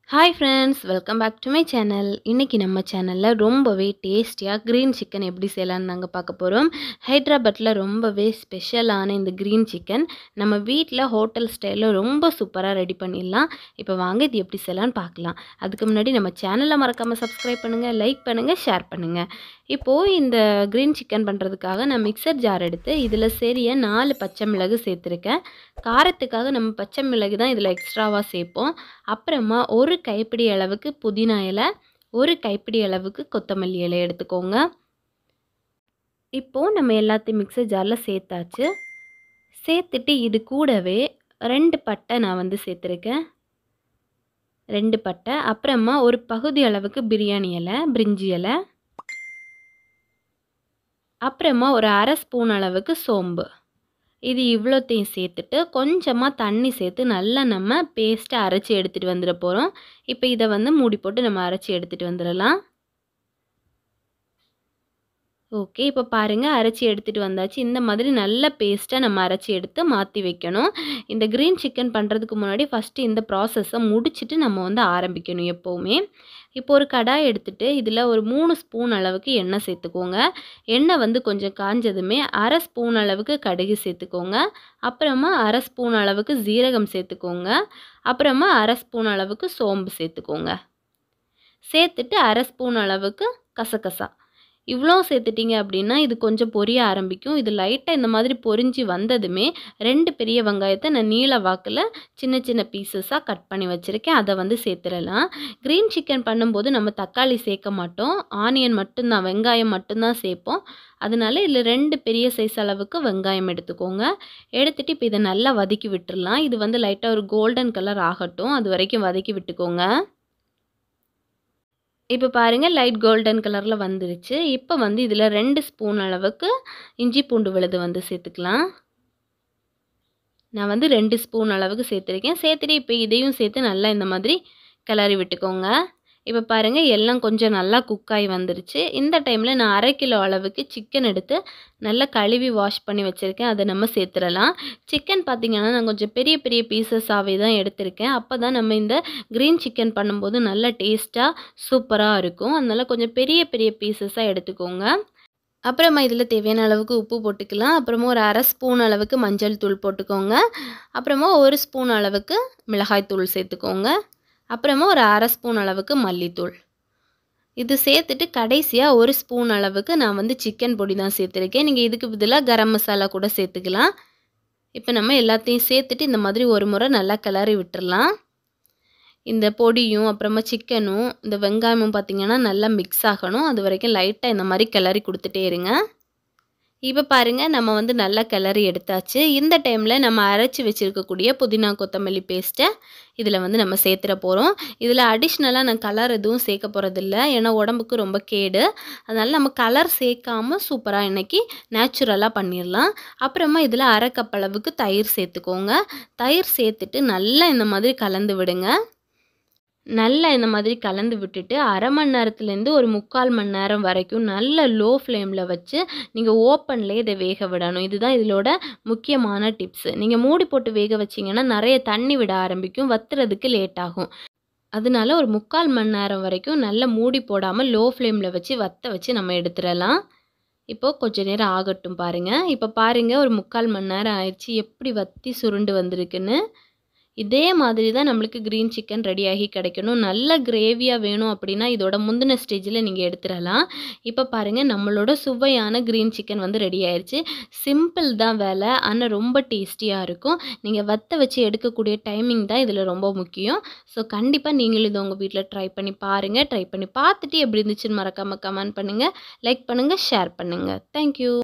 hi friends welcome back to my channel இன்றைக்கி நம்ம சேனலில் ரொம்பவே டேஸ்டியாக க்ரீன் சிக்கன் எப்படி செய்யலான்னு நாங்கள் பார்க்க போகிறோம் ஹைதராபாத்தில் ரொம்பவே ஸ்பெஷலான இந்த க்ரீன் சிக்கன் நம்ம வீட்டில் ஹோட்டல் ஸ்டைலில் ரொம்ப சூப்பராக ரெடி பண்ணிடலாம் இப்போ வாங்க இது எப்படி செய்யலான்னு பார்க்கலாம் அதுக்கு முன்னாடி நம்ம சேனலை மறக்காமல் சப்ஸ்கிரைப் பண்ணுங்கள் லைக் பண்ணுங்கள் ஷேர் பண்ணுங்கள் இப்போது இந்த க்ரீன் சிக்கன் பண்ணுறதுக்காக நான் மிக்சர் ஜார் எடுத்து இதில் சரிய நாலு பச்சை மிளகு சேர்த்துருக்கேன் காரத்துக்காக நம்ம பச்சை மிளகு தான் இதில் எக்ஸ்ட்ராவாக சேர்ப்போம் அப்புறமா ஒரு கைப்பிடி அளவுக்கு புதினா இலை ஒரு கைப்பிடி அளவுக்கு கொத்தமல்லி இலை எடுத்துக்கோங்க இப்போது நம்ம எல்லாத்தையும் மிக்சர் ஜாரில் சேர்த்தாச்சு சேர்த்துட்டு இது கூடவே ரெண்டு பட்டை நான் வந்து சேர்த்துருக்கேன் ரெண்டு பட்டை அப்புறமா ஒரு பகுதி அளவுக்கு பிரியாணி இலை பிரிஞ்சி இலை அப்புறமா ஒரு அரை ஸ்பூன் அளவுக்கு சோம்பு இது இவ்வளோத்தையும் சேர்த்துட்டு கொஞ்சமாக தண்ணி சேர்த்து நல்லா நம்ம பேஸ்ட்டை அரைச்சி எடுத்துகிட்டு வந்துட போகிறோம் இப்போ இதை வந்து மூடி போட்டு நம்ம அரைச்சி எடுத்துகிட்டு வந்துடலாம் ஓகே இப்போ பாருங்கள் அரைச்சி எடுத்துகிட்டு வந்தாச்சு இந்த மாதிரி நல்ல பேஸ்ட்டாக நம்ம அரைச்சி எடுத்து மாற்றி வைக்கணும் இந்த க்ரீன் சிக்கன் பண்ணுறதுக்கு முன்னாடி ஃபஸ்ட்டு இந்த ப்ராசஸை முடிச்சுட்டு நம்ம வந்து ஆரம்பிக்கணும் எப்போவுமே இப்போ ஒரு கடாய் எடுத்துகிட்டு இதில் ஒரு மூணு ஸ்பூன் அளவுக்கு எண்ணெய் சேர்த்துக்கோங்க எண்ணெய் வந்து கொஞ்சம் காஞ்சதுமே அரை ஸ்பூன் அளவுக்கு கடுகு சேர்த்துக்கோங்க அப்புறமா அரை ஸ்பூன் அளவுக்கு ஜீரகம் சேர்த்துக்கோங்க அப்புறமா அரை ஸ்பூன் அளவுக்கு சோம்பு சேர்த்துக்கோங்க சேர்த்துட்டு அரை ஸ்பூன் அளவுக்கு கசகசா இவ்வளோ சேர்த்துட்டிங்க அப்படின்னா இது கொஞ்சம் பொரிய ஆரம்பிக்கும் இது லைட்டாக இந்த மாதிரி பொரிஞ்சு வந்ததுமே ரெண்டு பெரிய வெங்காயத்தை நான் நீல வாக்கில் சின்ன சின்ன பீசஸாக கட் பண்ணி வச்சுருக்கேன் அதை வந்து சேர்த்துடலாம் க்ரீன் சிக்கன் பண்ணும்போது நம்ம தக்காளி சேர்க்க மாட்டோம் ஆனியன் மட்டும்தான் வெங்காயம் மட்டும்தான் சேர்ப்போம் அதனால இதில் ரெண்டு பெரிய சைஸ் அளவுக்கு வெங்காயம் எடுத்துக்கோங்க எடுத்துகிட்டு இப்போ இதை நல்லா வதக்கி விட்டுடலாம் இது வந்து லைட்டாக ஒரு கோல்டன் கலர் ஆகட்டும் அது வரைக்கும் வதக்கி விட்டுக்கோங்க இப்போ பாருங்கள் லைட் கோல்டன் கலரில் வந்துருச்சு இப்போ வந்து இதில் ரெண்டு ஸ்பூன் அளவுக்கு இஞ்சி பூண்டு விழுது வந்து சேர்த்துக்கலாம் நான் வந்து ரெண்டு ஸ்பூன் அளவுக்கு சேர்த்துருக்கேன் சேர்த்துட்டு இப்போ இதையும் சேர்த்து நல்லா இந்த மாதிரி கிளறி விட்டுக்கோங்க இப்போ பாருங்கள் எல்லாம் கொஞ்சம் நல்லா குக்காகி வந்துருச்சு இந்த டைமில் நான் அரை கிலோ அளவுக்கு சிக்கன் எடுத்து நல்லா கழுவி வாஷ் பண்ணி வச்சுருக்கேன் அதை நம்ம சேர்த்துடலாம் சிக்கன் பார்த்திங்கன்னா நான் கொஞ்சம் பெரிய பெரிய பீசஸாகவே தான் எடுத்திருக்கேன் அப்போ தான் நம்ம இந்த க்ரீன் சிக்கன் பண்ணும்போது நல்லா டேஸ்ட்டாக சூப்பராக இருக்கும் அதனால் கொஞ்சம் பெரிய பெரிய பீசஸாக எடுத்துக்கோங்க அப்புறமா இதில் தேவையான அளவுக்கு உப்பு போட்டுக்கலாம் அப்புறமா ஒரு அரை ஸ்பூன் அளவுக்கு மஞ்சள் தூள் போட்டுக்கோங்க அப்புறமா ஒரு ஸ்பூன் அளவுக்கு மிளகாய் தூள் சேர்த்துக்கோங்க அப்புறமா ஒரு அரை ஸ்பூன் அளவுக்கு மல்லித்தூள் இது சேர்த்துட்டு கடைசியாக ஒரு ஸ்பூன் அளவுக்கு நான் வந்து சிக்கன் பொடி தான் சேர்த்துருக்கேன் நீங்கள் இதுக்கு பதிலாக கரம் மசாலா கூட சேர்த்துக்கலாம் இப்போ நம்ம எல்லாத்தையும் சேர்த்துட்டு இந்த மாதிரி ஒரு முறை நல்லா கிளறி விட்டுறலாம் இந்த பொடியும் அப்புறமா சிக்கனும் இந்த வெங்காயமும் பார்த்திங்கன்னா நல்லா மிக்ஸ் ஆகணும் அது வரைக்கும் லைட்டாக இந்த மாதிரி கிளறி கொடுத்துட்டே இருங்க இப்போ பாருங்கள் நம்ம வந்து நல்லா கிளறி எடுத்தாச்சு இந்த டைமில் நம்ம அரைச்சி வச்சுருக்கக்கூடிய புதினா கொத்தமல்லி பேஸ்ட்டை இதில் வந்து நம்ம சேர்த்துட போகிறோம் இதில் அடிஷ்னலாக நான் கலர் எதுவும் சேர்க்க போகிறதில்ல ஏன்னா உடம்புக்கு ரொம்ப கேடு அதனால் நம்ம கலர் சேர்க்காமல் சூப்பராக இன்றைக்கி நேச்சுரலாக பண்ணிடலாம் அப்புறமா இதில் அரை கப் அளவுக்கு தயிர் சேர்த்துக்கோங்க தயிர் சேர்த்துட்டு நல்லா இந்த மாதிரி கலந்து விடுங்க நல்லா இந்த மாதிரி கலந்து விட்டுட்டு அரை மணி நேரத்துலேருந்து ஒரு முக்கால் மணி நேரம் வரைக்கும் நல்ல லோ ஃப்ளேமில் வச்சு நீங்கள் ஓப்பன்லேயே இதை வேக விடணும் இதுதான் இதிலோட முக்கியமான டிப்ஸு நீங்கள் மூடி போட்டு வேக வச்சிங்கன்னா நிறைய தண்ணி விட ஆரம்பிக்கும் வத்துறதுக்கு லேட் ஆகும் அதனால ஒரு முக்கால் மணி நேரம் வரைக்கும் நல்லா மூடி போடாமல் லோ ஃப்ளேமில் வச்சு வத்த வச்சு நம்ம எடுத்துடலாம் இப்போது கொஞ்ச நேரம் ஆகட்டும் பாருங்கள் இப்போ பாருங்கள் ஒரு முக்கால் மணி நேரம் ஆயிடுச்சு எப்படி வத்தி சுருண்டு வந்திருக்குன்னு இதே மாதிரி தான் நம்மளுக்கு க்ரீன் சிக்கன் ரெடியாகி கிடைக்கணும் நல்ல கிரேவியாக வேணும் அப்படின்னா இதோட முந்தின ஸ்டேஜில் நீங்கள் எடுத்துடலாம் இப்போ பாருங்கள் நம்மளோட சுவையான க்ரீன் சிக்கன் வந்து ரெடி ஆயிடுச்சு சிம்பிள் தான் வேலை ஆனால் ரொம்ப டேஸ்டியாக இருக்கும் நீங்கள் வத்த வச்சு எடுக்கக்கூடிய டைமிங் தான் இதில் ரொம்ப முக்கியம் ஸோ கண்டிப்பாக நீங்களும் இதை உங்கள் வீட்டில் ட்ரை பண்ணி பாருங்கள் ட்ரை பண்ணி பார்த்துட்டு எப்படி இருந்துச்சுன்னு மறக்காமல் கமெண்ட் பண்ணுங்கள் லைக் பண்ணுங்கள் ஷேர் பண்ணுங்கள் தேங்க்யூ